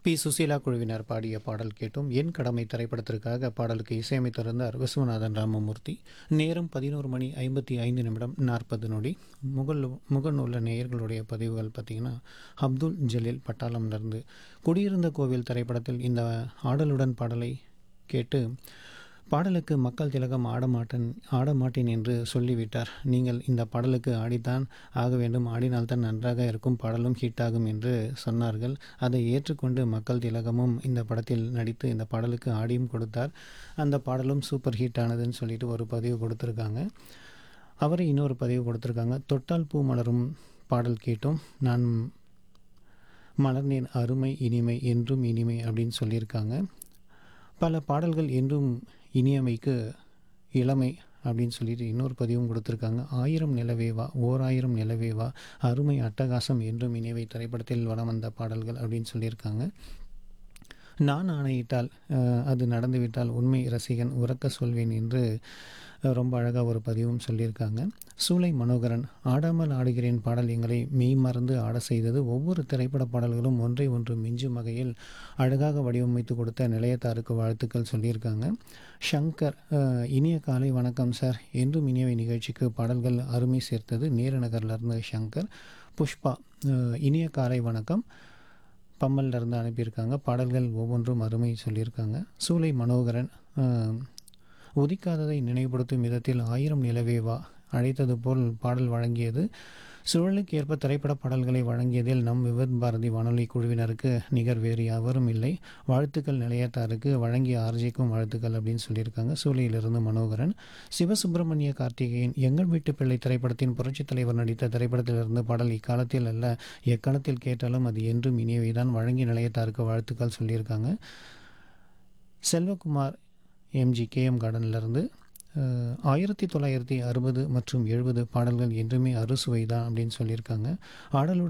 B Susheela குழுவினர் பாடிய பாடல் கேட்டும் என் கடமை திரைப்படத்திற்காக பாடலுக்கு இசையமைத்திருந்தார் விஸ்வநாதன் ராமமூர்த்தி நேரம் பதினோரு மணி ஐம்பத்தி ஐந்து நிமிடம் நாற்பது நொடி முகல் முகநூல்ல நேயர்களுடைய பதிவுகள் பார்த்திங்கன்னா அப்துல் ஜலீல் பட்டாளம்லேருந்து குடியிருந்த கோவில் திரைப்படத்தில் இந்த ஆடலுடன் பாடலை கேட்டு பாடலுக்கு மக்கள் திலகம் ஆடமாட்டன் ஆடமாட்டேன் என்று சொல்லிவிட்டார் நீங்கள் இந்த பாடலுக்கு ஆடித்தான் ஆக வேண்டும் ஆடினால்தான் நன்றாக இருக்கும் பாடலும் ஹிட் ஆகும் என்று சொன்னார்கள் அதை ஏற்றுக்கொண்டு மக்கள் திலகமும் இந்த படத்தில் நடித்து இந்த பாடலுக்கு ஆடியும் கொடுத்தார் அந்த பாடலும் சூப்பர் ஹிட் ஆனதுன்னு சொல்லிட்டு ஒரு பதிவு கொடுத்துருக்காங்க அவரை இன்னொரு பதிவு கொடுத்துருக்காங்க தொட்டால் பூ மலரும் பாடல் கேட்டோம் நான் மலர்ந்தேன் அருமை இனிமை என்றும் இனிமை அப்படின்னு சொல்லியிருக்காங்க பல பாடல்கள் என்றும் இனியமைக்கு இளமை அப்படின்னு சொல்லிட்டு இன்னொரு பதிவும் கொடுத்துருக்காங்க ஆயிரம் நிலவேவா ஓர் ஆயிரம் நிலவேவா அருமை அட்டகாசம் என்றும் இனியவை திரைப்படத்தில் வளம் வந்த பாடல்கள் அப்படின்னு சொல்லியிருக்காங்க நான் ஆணையிட்டால் அஹ், அது நடந்துவிட்டால் உண்மை ரசிகன் உறக்க சொல்வேன் என்று அஹ், ரொம்ப அழகாக ஒரு பதிவும் சொல்லியிருக்காங்க சூலை மனோகரன் ஆடாமல் ஆடுகிறேன் பாடல் எங்களை மெய் மறந்து ஆட செய்தது ஒவ்வொரு திரைப்பட பாடல்களும் ஒன்றை ஒன்று மிஞ்சும் வகையில் அழகாக வடிவமைத்து கொடுத்த நிலையத்தாருக்கு வாழ்த்துக்கள் சொல்லியிருக்காங்க ஷங்கர் அஹ், இனிய காலை வணக்கம் சார் என்றும் இனியவை நிகழ்ச்சிக்கு பாடல்கள் அருமை சேர்த்தது நேருநகர்லேருந்து ஷங்கர் புஷ்பா அஹ், இனிய காலை வணக்கம் பம்மல்ல இருந்து அனுப்பியிருக்காங்க பாடல்கள் ஒவ்வொன்றும் அருமை சொல்லியிருக்காங்க சூலை மனோகரன் அஹ், உதிக்காததை நினைவுபடுத்தும் விதத்தில் ஆயிரம் நிலவேவா அழைத்தது போல் பாடல் வழங்கியது சூழலுக்கு ஏற்ப திரைப்பட பாடல்களை வழங்கியதில் நம் விவத் பாரதி வானொலி குழுவினருக்கு நிகர் வேறு யாவரும் இல்லை வாழ்த்துக்கள் நிலையத்தாருக்கு வழங்கிய ஆர்ஜிக்கும் வாழ்த்துக்கள் அப்படின்னு சொல்லியிருக்காங்க சூளையிலிருந்து மனோகரன் சிவசுப்பிரமணிய கார்த்திகேயன் எங்கள் வீட்டு பிள்ளை திரைப்படத்தின் புரட்சித் தலைவர் நடித்த திரைப்படத்திலிருந்து பாடல் இக்காலத்தில் அல்ல எக்காலத்தில் கேட்டாலும் அது என்றும் இனியவைதான் வழங்கிய நிலையத்தாருக்கு வாழ்த்துக்கள் சொல்லியிருக்காங்க செல்வகுமார் எம்ஜி கேஎம் கார்டன்லேருந்து ஆயிரத்தி தொள்ளாயிரத்தி அறுபது மற்றும் எழுபது பாடல்கள் என்றுமே அறுசுவை தான் அப்படின்னு சொல்லியிருக்காங்க ஆடலுடன்